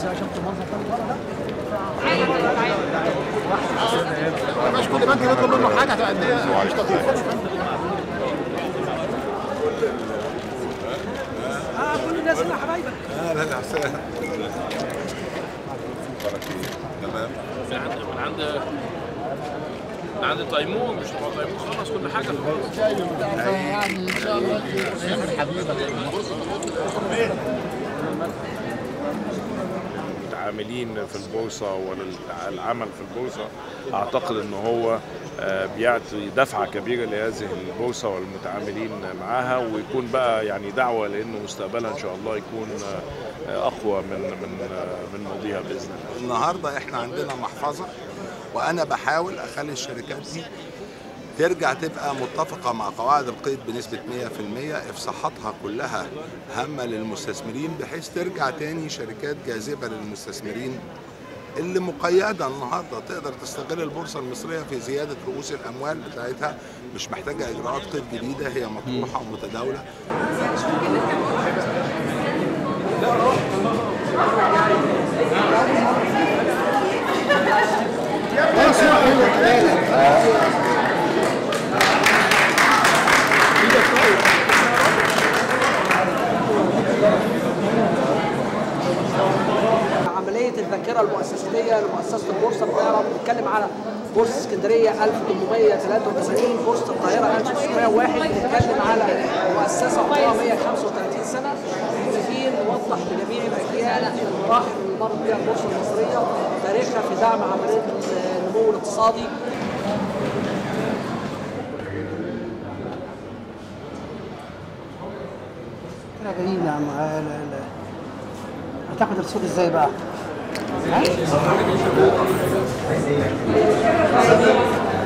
شفت المنظر ده بره ده مش كل بنك يطلب منه حاجه هتبقى قد ايه مش تطبيق اه كل الناس اللي حبايبك اه لا لا حسين تمام من عند من عند من عند تيمور مش هو تيمور خلص كل حاجه يعني ان شاء الله نعمل حبيبك المتعاملين في البورصة والعمل في البورصة أعتقد أن هو آه، بيعطي دفعة كبيرة لهذه البورصة والمتعاملين معها ويكون بقى يعني دعوة لأنه مستقبلها إن شاء الله يكون آه، أقوى من من آه، من ماضيها بإذن الله النهارده احنا عندنا محفظه وانا بحاول اخلي الشركات دي ترجع تبقى متفقة مع قواعد القيد بنسبة 100% إفصاحاتها كلها هامة للمستثمرين بحيث ترجع تاني شركات جاذبة للمستثمرين اللي مقيدة النهاردة تقدر تستغل البورصة المصرية في زيادة رؤوس الأموال بتاعتها مش محتاجة إجراءات قيد جديدة هي مطروحة ومتداولة عمليه الذاكره المؤسساتيه لمؤسسه البورصه بنعرف بنتكلم على بورصه اسكندريه 1883 بورصه القاهره 1901 بنتكلم على مؤسسه عمرها 135 سنه محتاجين نوضح لجميع الاجيال المراحل اللي مرت بها البورصه المصريه تاريخها في دعم عمليه النمو الاقتصادي احنا جايين يا عم آه، لا لا هتاخد الصوت ازاي بقى؟ ها؟